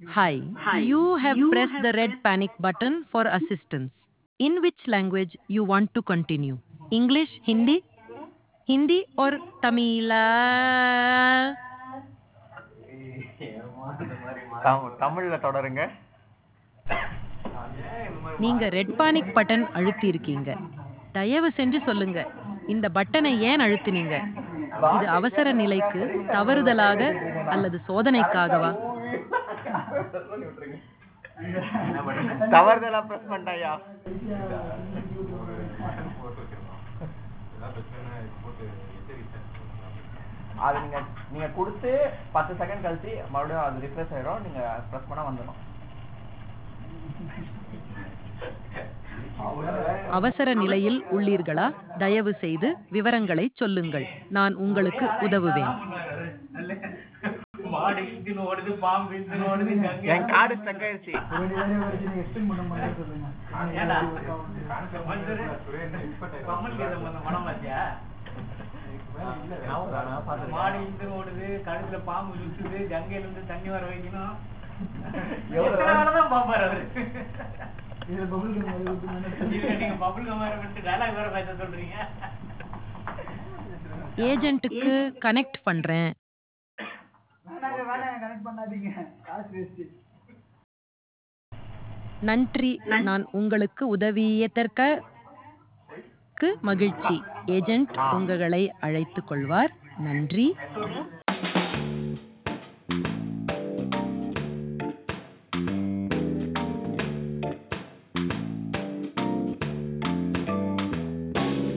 Hi. You have pressed the red panic button for assistance. In which language you want to continue? English, Hindi? Hindi or Tamila? தம்- தமிழ்ல தொடருங்க நீங்க red panic button அழுத்தி இருக்கீங்க தயவு செஞ்சு சொல்லுங்க இந்த பட்டனை ஏன் அழுத்தினீங்க இது அவசர நிலைக்கு தவறுதலாக அல்லது சோதனைக்காகவா தவறுதலா பிரஸ் பண்ணிட்டாயா அது நீங்க நீங்க கொடுத்து பத்து செகண்ட் கழிச்சு மறுபடியும் அது ரிஃப்ரெஷ் ஆயிடும் நீங்க பிரஸ் பண்ணா வந்துடும் அவசர நிலையில் உள்ளீர்களா தயவு செய்து விவரங்களை சொல்லுங்கள் நான் உங்களுக்கு உதவுவேன் மாடு இன்ஜின் ஓடுது பாம்பு இன்ஜின் ஓடுது கங்கை என் கார்டு ஸ்டக் ஆயிருச்சு ஏடா மஞ்சள் கமல் கீதம் அந்த படம் பாத்தியா மாடு இன்ஜின் ஓடுது கழுத்துல பாம்பு சுத்துது கங்கையில இருந்து தண்ணி வர வைக்கணும் எத்தனை வேலை தான் பாப்பாரு அவரு இதுல நீங்க பபுள் கமார விட்டு டயலாக் வேற பேச சொல்றீங்க ஏஜென்ட்டுக்கு கனெக்ட் பண்றேன் நன்றி நான் உங்களுக்கு உதவியதற்கு மகிழ்ச்சி ஏஜென்ட் உங்களை அழைத்துக் கொள்வார் நன்றி